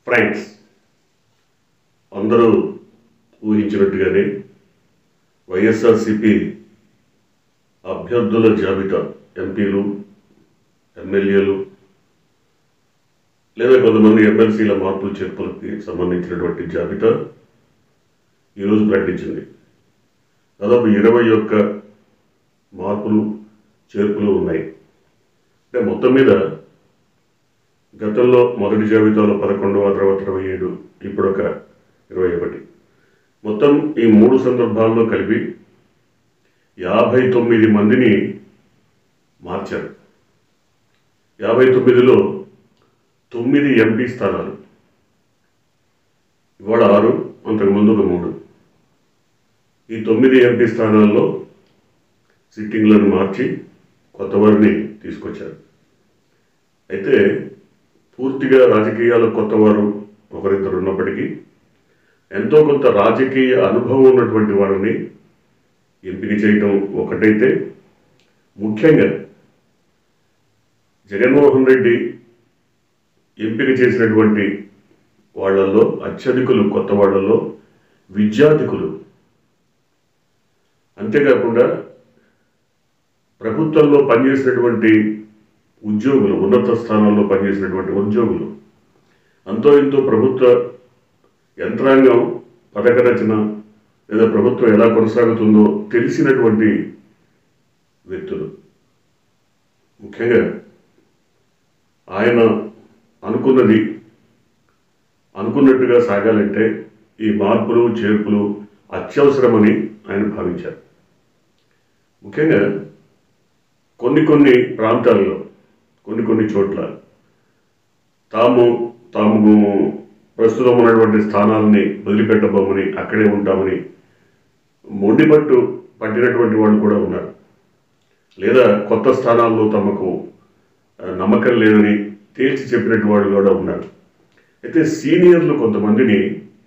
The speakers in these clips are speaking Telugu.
ఫ్రాంక్స్ అందరూ ఊహించినట్టుగానే వైఎస్ఆర్సిపి అభ్యర్థుల జాబితా ఎంపీలు ఎమ్మెల్యేలు లేదా కొంతమంది ఎమ్మెల్సీల మార్పులు చేర్పులకి సంబంధించినటువంటి జాబితా ఈరోజు ప్రకటించింది దాదాపు ఇరవై ఒక్క మార్పులు చేర్పులు ఉన్నాయి అంటే మొత్తం మీద గతంలో మొదటి జాబితాలో పదకొండు ఆ తర్వాత ఇరవై ఏడు ఇప్పుడు ఒక ఇరవై ఒకటి మొత్తం ఈ మూడు సందర్భాల్లో కలిపి యాభై తొమ్మిది మందిని మార్చారు యాభై తొమ్మిదిలో తొమ్మిది ఎంపీ స్థానాలు ఇవాళ ఆరు అంతకుముందు ఒక మూడు ఈ తొమ్మిది ఎంపీ స్థానాల్లో సిట్టింగ్లను మార్చి కొత్త వారిని తీసుకొచ్చారు అయితే పూర్తిగా రాజకీయాలు కొత్త వారు ఒకరిద్దరు ఉన్నప్పటికీ ఎంతో కొంత రాజకీయ అనుభవం ఉన్నటువంటి వారిని ఎంపిక చేయటం ఒకటైతే ముఖ్యంగా జగన్మోహన్ రెడ్డి ఎంపిక చేసినటువంటి వాళ్ళల్లో అత్యధికులు కొత్త వాళ్ళల్లో విద్యార్థికులు అంతేకాకుండా ప్రభుత్వంలో పనిచేసినటువంటి ఉద్యోగులు ఉన్నత స్థానాల్లో పనిచేసినటువంటి ఉద్యోగులు అంతో ఇంతో ప్రభుత్వ యంత్రాంగం పథక రచన లేదా ప్రభుత్వం ఎలా కొనసాగుతుందో తెలిసినటువంటి వ్యక్తులు ముఖ్యంగా ఆయన అనుకున్నది అనుకున్నట్టుగా సాగాలంటే ఈ మార్పులు చేర్పులు అత్యవసరమని ఆయన భావించారు ముఖ్యంగా కొన్ని కొన్ని ప్రాంతాల్లో కొన్ని కొన్ని చోట్ల తాము తాము ప్రస్తుతం ఉన్నటువంటి స్థానాలని వదిలిపెట్టబోమని అక్కడే ఉంటామని మొండిపట్టు పట్టినటువంటి వాళ్ళు కూడా ఉన్నారు లేదా కొత్త స్థానాల్లో తమకు ఆ, నమ్మకం లేదని తేల్చి చెప్పినట్టు వాళ్ళు కూడా ఉన్నారు అయితే సీనియర్లు కొంతమందిని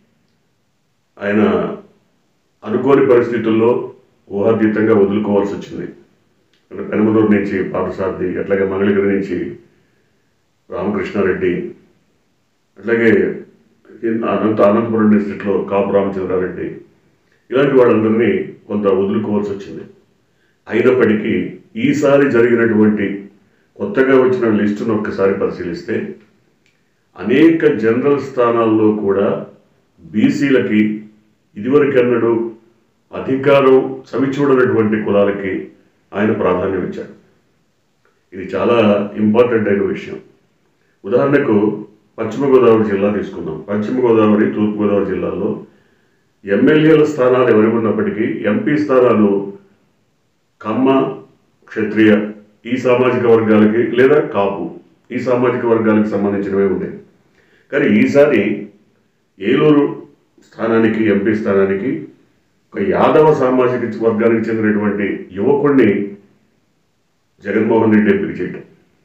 ఆయన అనుకోని పరిస్థితుల్లో ఊహాతీతంగా వదులుకోవాల్సి వచ్చింది అంటే పెనమలూరు నుంచి పార్థసారథి అట్లాగే మంగళగిరి నుంచి రామకృష్ణారెడ్డి అట్లాగే ఇన్- అనంత అనంతపురం డిస్ట్రిక్ట్లో కాపు రామచంద్రారెడ్డి ఇలాంటి వాళ్ళందరినీ కొంత వదులుకోవాల్సి వచ్చింది అయినప్పటికీ ఈసారి జరిగినటువంటి కొత్తగా వచ్చిన లిస్టును ఒక్కసారి పరిశీలిస్తే అనేక జనరల్ స్థానాల్లో కూడా బీసీలకి ఇదివరకెన్నడూ అధికారం చవిచూడనటువంటి కులాలకి ఆయన ప్రాధాన్యం ఇచ్చారు ఇది చాలా ఇంపార్టెంట్ అయిన విషయం ఉదాహరణకు పశ్చిమ గోదావరి జిల్లా తీసుకుందాం పశ్చిమ గోదావరి తూర్పు గోదావరి జిల్లాల్లో ఎమ్మెల్యేల స్థానాలు ఎవరి ఉన్నప్పటికీ ఎంపీ స్థానాలు కమ్మ క్షత్రియ ఈ సామాజిక వర్గాలకి లేదా కాపు ఈ సామాజిక వర్గాలకు సంబంధించినవే ఉండేవి కానీ ఈసారి ఏలూరు స్థానానికి ఎంపీ స్థానానికి ఒక యాదవ సామాజిక వర్గానికి చెందినటువంటి యువకుడిని జగన్మోహన్ రెడ్డి ఎంపిక చేయటం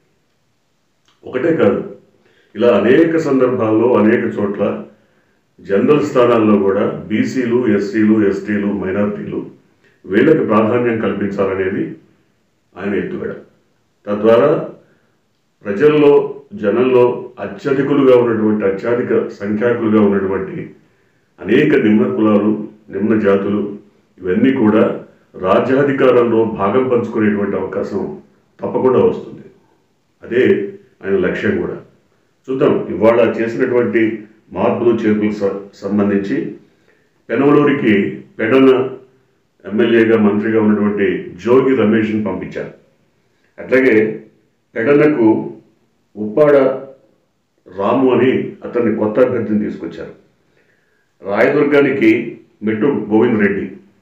ఒకటే కాదు ఇలా అనేక సందర్భాల్లో అనేక చోట్ల జనరల్ స్థానాల్లో కూడా బీసీలు ఎస్సీలు ఎస్టీలు మైనార్టీలు వీళ్ళకి ప్రాధాన్యం కల్పించాలనేది ఆయన ఎత్తుగడ తద్వారా ప్రజల్లో జనంలో అత్యధికులుగా ఉన్నటువంటి అత్యధిక సంఖ్యాకులుగా ఉన్నటువంటి అనేక నిమ్న కులాలు నిమ్న జాతులు ఇవన్నీ కూడా రాజ్యాధికారంలో భాగం పంచుకునేటువంటి అవకాశం తప్పకుండా వస్తుంది అదే ఆయన లక్ష్యం కూడా చూద్దాం ఇవాళ చేసినటువంటి మార్పులు చేర్పులు స- సంబంధించి పెనమలూరికి పెడన ఎమ్మెల్యేగా మంత్రిగా ఉన్నటువంటి జోగి రమేష్ని పంపించారు అట్లాగే పెడనకు ఉప్పాడ రాము అని అతన్ని కొత్త అభ్యర్థిని తీసుకొచ్చారు రాయదుర్గానికి మెట్టు గోవింద్ రెడ్డి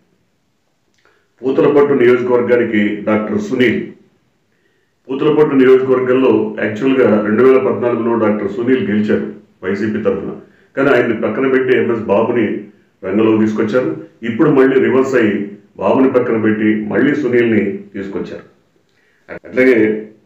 పూతలపట్టు నియోజకవర్గానికి డాక్టర్ సునీల్ పూతలపట్టు నియోజకవర్గంలో యాక్చువల్గా రెండు వేల పద్నాలుగులో డాక్టర్ సునీల్ గెలిచారు వైసీపీ తరఫున కానీ ఆయన్ని పక్కన పెట్టి ఎంఎస్ బాబుని రంగంలోకి తీసుకొచ్చారు ఇప్పుడు మళ్ళీ రివర్స్ అయ్యి బాబుని పక్కన పెట్టి మళ్ళీ సునీల్ని తీసుకొచ్చారు అట్లాగే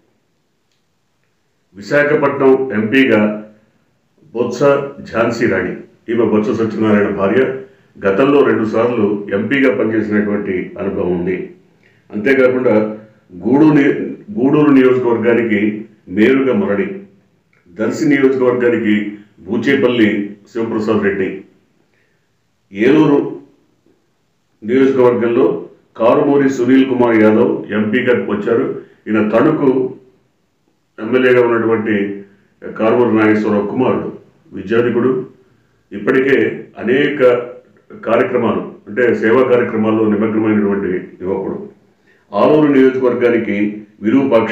విశాఖపట్నం ఎంపీగా బొత్స ఝాన్సీ రాణి ఈమె బొత్స సత్యనారాయణ భార్య గతంలో రెండుసార్లు ఎంపీగా పనిచేసినటువంటి అనుభవం ఉంది అంతేకాకుండా గూడూరు ని- గూడూరు నియోజకవర్గానికి మేరుగా మరడి దర్శి నియోజకవర్గానికి బూచేపల్లి శివప్రసాద్ రెడ్డి ఏలూరు నియోజకవర్గంలో కారుమూరి సునీల్ కుమార్ యాదవ్ ఎంపీగా వచ్చారు ఈయన తణుకు ఎమ్మెల్యేగా ఉన్నటువంటి కారుమూరి నాగేశ్వరరావు కుమారుడు విద్యాధికుడు ఇప్పటికే అనేక కార్యక్రమాలు అంటే సేవా కార్యక్రమాల్లో నిమగ్నమైనటువంటి యువకుడు ఆలూరు నియోజకవర్గానికి విరూపాక్ష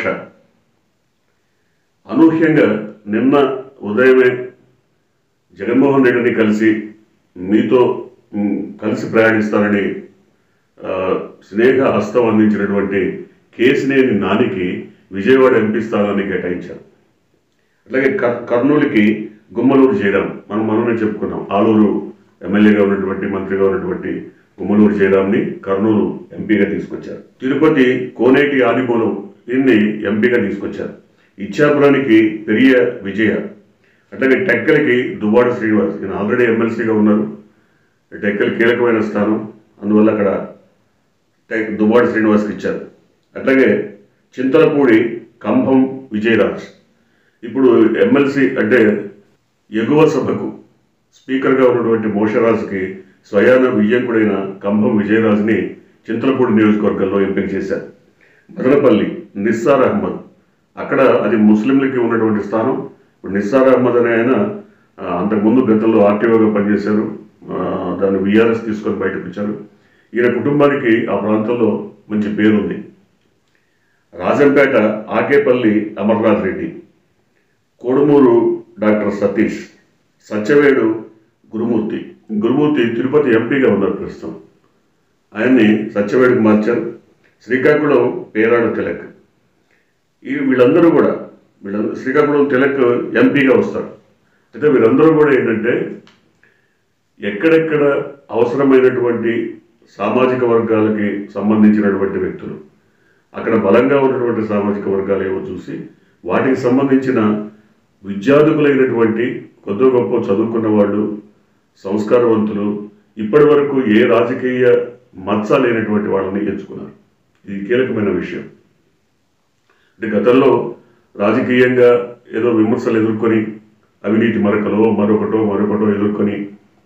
అనూహ్యంగా నిన్న ఉదయమే జగన్మోహన్ రెడ్డిని కలిసి మీతో మ్, కలిసి ప్రయాణిస్తానని ఆ, స్నేహ హస్తం అందించినటువంటి కేసినేని నానికి విజయవాడ ఎంపీ స్థానాన్ని కేటాయించారు అట్లాగే కర్ కర్నూలుకి గుమ్మలూరు జయరాం మనం మనమే చెప్పుకున్నాం ఆలూరు ఎమ్మెల్యేగా ఉన్నటువంటి మంత్రిగా ఉన్నటువంటి గుమ్మలూరు జయరాంని కర్నూలు ఎంపీగా తీసుకొచ్చారు తిరుపతి కోనేటి ఆదిమూలం దీన్ని ఎంపీగా తీసుకొచ్చారు ఇచ్చాపురానికి పెరియ విజయ అట్లాగే టెక్కలకి దువ్వాడ శ్రీనివాస్ ఈయన ఆల్రెడీ ఎమ్మెల్సీగా ఉన్నారు టెక్కల్ కీలకమైన స్థానం అందువల్ల అక్కడ టెక్ దువ్వాడ శ్రీనివాస్కి ఇచ్చారు అట్లాగే చింతలపూడి కంభం విజయరాజ్ ఇప్పుడు ఎమ్మెల్సీ అంటే ఎగువ సభకు స్పీకర్గా ఉన్నటువంటి మోషరాజుకి స్వయాన వియ్యంకుడైన కంభం విజయరాజుని చింతలపూడి నియోజకవర్గంలో ఎంపిక చేశారు మదనపల్లి నిస్సార్ అహ్మద్ అక్కడ అది ముస్లింలకి ఉన్నటువంటి స్థానం ఇప్పుడు నిస్సార్ అహ్మద్ అనే ఆయన ఆ, అంతకుముందు గతంలో ఆర్టీఓగా పనిచేశారు ఆ, దాన్ని విఆర్ఎస్ తీసుకొని బయటకు వచ్చారు ఈయన కుటుంబానికి ఆ ప్రాంతంలో మంచి పేరుంది రాజంపేట ఆకేపల్లి అమర్నాథ్ రెడ్డి కోడుమూరు డాక్టర్ సతీష్ సత్యవేడు గురుమూర్తి గురుమూర్తి తిరుపతి ఎంపీగా ఉన్నారు ప్రస్తుతం ఆయన్ని సత్యవేడుకు మార్చారు శ్రీకాకుళం పేరాడు తిలక్ ఈ వీళ్ళందరూ కూడా వీళ్ళందరూ శ్రీకాకుళం తిలక్ ఎంపీగా వస్తారు అయితే వీరందరూ కూడా ఏంటంటే ఎక్కడెక్కడ అవసరమైనటువంటి సామాజిక వర్గాలకి సంబంధించినటువంటి వ్యక్తులు అక్కడ బలంగా ఉన్నటువంటి సామాజిక వర్గాలు ఏవో చూసి వాటికి సంబంధించిన విద్యార్థులైనటువంటి కొద్ది గొప్ప చదువుకున్న వాళ్ళు సంస్కారవంతులు ఇప్పటి వరకు ఏ రాజకీయ మచ్చ లేనటువంటి వాళ్ళని ఎంచుకున్నారు ఇది కీలకమైన విషయం అంటే గతంలో రాజకీయంగా ఏదో విమర్శలు ఎదుర్కొని అవినీతి మరకలో మరొకటో మరొకటో ఎదుర్కొని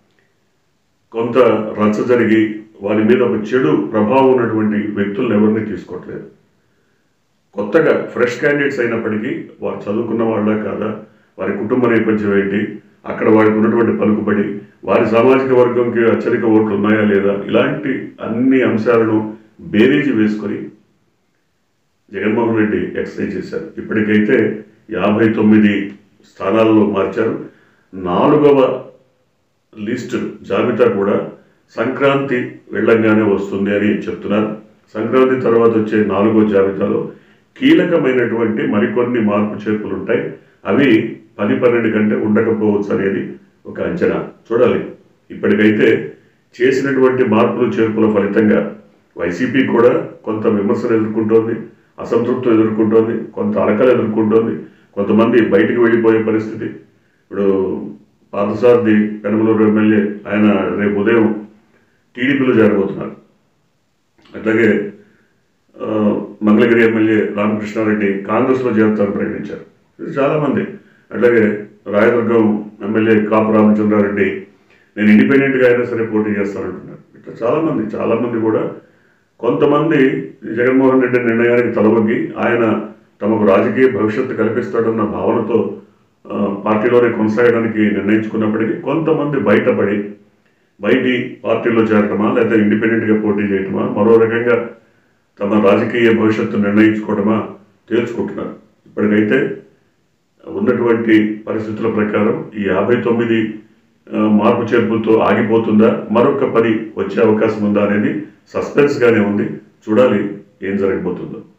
కొంత రచ్చ జరిగి వారి మీద ఒక చెడు ప్రభావం ఉన్నటువంటి వ్యక్తులను ఎవరిని తీసుకోవట్లేదు కొత్తగా ఫ్రెష్ క్యాండిడేట్స్ అయినప్పటికీ వారు చదువుకున్న వాళ్ళ కాదా వారి కుటుంబ నేపథ్యం ఏంటి అక్కడ వారికి ఉన్నటువంటి పలుకుబడి వారి సామాజిక వర్గంకి అత్యధిక ఓట్లు ఉన్నాయా లేదా ఇలాంటి అన్ని అంశాలను బేరీజు వేసుకొని జగన్మోహన్ రెడ్డి ఎక్సైజ్ చేశారు ఇప్పటికైతే యాభై తొమ్మిది స్థానాల్లో మార్చారు నాలుగవ లిస్టు జాబితా కూడా సంక్రాంతి వెళ్ళంగానే వస్తుంది అని చెప్తున్నారు సంక్రాంతి తర్వాత వచ్చే నాలుగో జాబితాలో కీలకమైనటువంటి మరికొన్ని మార్పు చేర్పులు ఉంటాయి అవి పది పన్నెండు కంటే ఉండకపోవచ్చు అనేది ఒక అంచనా చూడాలి ఇప్పటికైతే చేసినటువంటి మార్పులు చేర్పుల ఫలితంగా వైసీపీ కూడా కొంత విమర్శలు ఎదుర్కొంటోంది అసంతృప్తులు ఎదుర్కొంటోంది కొంత అలకలు ఎదుర్కొంటోంది కొంతమంది బయటికి వెళ్ళిపోయే పరిస్థితి ఇప్పుడు పార్థసారథి పెనమలూరు ఎమ్మెల్యే ఆయన రేపు ఉదయం టీడీపీలో చేరబోతున్నారు అట్లాగే ఆ, మంగళగిరి ఎమ్మెల్యే రామకృష్ణారెడ్డి కాంగ్రెస్లో చేరుతారని ప్రకటించారు ఇది చాలామంది అట్లాగే రాయదుర్గం ఎమ్మెల్యే కాపు రామచంద్రారెడ్డి నేను ఇండిపెండెంట్గా అయినా సరే పోటీ చేస్తానంటున్నారు ఇట్లా చాలామంది చాలామంది కూడా కొంతమంది జగన్మోహన్ రెడ్డి నిర్ణయానికి తలవగ్గి ఆయన తమకు రాజకీయ భవిష్యత్తు కల్పిస్తాడన్న భావనతో ఆ, పార్టీలోనే కొనసాగడానికి నిర్ణయించుకున్నప్పటికీ కొంతమంది బయటపడి బయటి పార్టీలో చేరటమా లేదా ఇండిపెండెంట్గా పోటీ చేయటమా మరో రకంగా తమ రాజకీయ భవిష్యత్తు నిర్ణయించుకోవడమా తేల్చుకుంటున్నారు ఇప్పటికైతే ఉన్నటువంటి పరిస్థితుల ప్రకారం ఈ యాభై తొమ్మిది ఆ, మార్పు చేర్పులతో ఆగిపోతుందా మరొక పది వచ్చే అవకాశం ఉందా అనేది సస్పెన్స్గానే ఉంది చూడాలి ఏం జరగబోతుందో